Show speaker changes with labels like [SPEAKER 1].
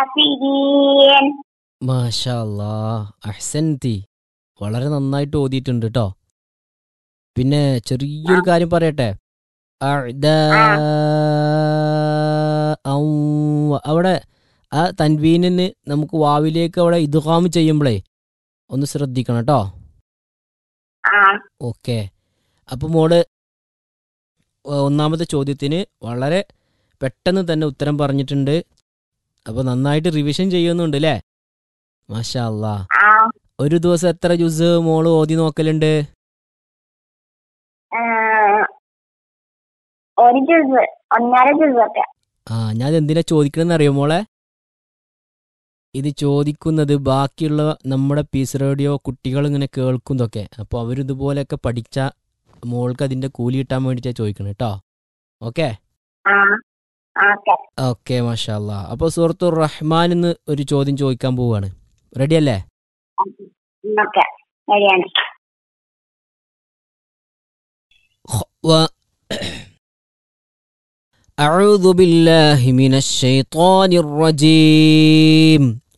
[SPEAKER 1] الكافرين
[SPEAKER 2] മാഷാ അല്ലാ അഹ്സൻതി വളരെ നന്നായിട്ട് ഓതിയിട്ടുണ്ട് കേട്ടോ പിന്നെ ചെറിയൊരു കാര്യം പറയട്ടെ അഅ്ദാ ഔ അവിടെ ആ തൻവീനിന് നമുക്ക് വാവിലേക്ക് അവിടെ ഇതുകാമ് ചെയ്യുമ്പോഴേ ഒന്ന് ശ്രദ്ധിക്കണം കേട്ടോ
[SPEAKER 1] آه
[SPEAKER 2] ഓക്കെ അപ്പോൾ മോള് ഒ- ഒന്നാമത്തെ ചോദ്യത്തിന് വളരെ പെട്ടെന്ന് തന്നെ ഉത്തരം പറഞ്ഞിട്ടുണ്ട് അപ്പോൾ നന്നായിട്ട് റിവിഷൻ ചെയ്യുന്നുണ്ട് അല്ലേ മാഷാ അല്ലാ
[SPEAKER 1] آه
[SPEAKER 2] ഒരു ദിവസം എത്ര ജ്യൂസ് മോള് ഓതി നോക്കലുണ്ട്
[SPEAKER 1] آه ഒരു ജ്യൂസ് ഒന്നര ജ്യൂസൊക്കെ
[SPEAKER 2] ആ ഞാൻ എന്തിനാ ചോദിക്കണമെന്ന് അറിയോ മോളെ ഇത് ചോദിക്കുന്നത് ബാക്കിയുള്ള നമ്മുടെ പീസ് റേഡിയോ കുട്ടികൾ ഇങ്ങനെ കേൾക്കുന്നതൊക്കെ അപ്പോൾ അവരിതുപോലെയൊക്കെ പഠിച്ച മോൾക്ക് അതിൻ്റെ കൂലി കിട്ടാൻ വേണ്ടിയിട്ടാണ് ചോദിക്കണം കേട്ടോ ഓക്കെ
[SPEAKER 1] ആ ഓക്കെ
[SPEAKER 2] ഓക്കെ മാഷാ അല്ലാ അപ്പോൾ സുഹൃത്തു റഹ്മാൻ എന്ന് ഒരു ചോദ്യം ചോദിക്കാൻ പോവുകയാണ് റെഡി അല്ലേ
[SPEAKER 1] ഓക്കെ ശരിയാണ്
[SPEAKER 2] و أعوذ بالله من الشيطان الرجيم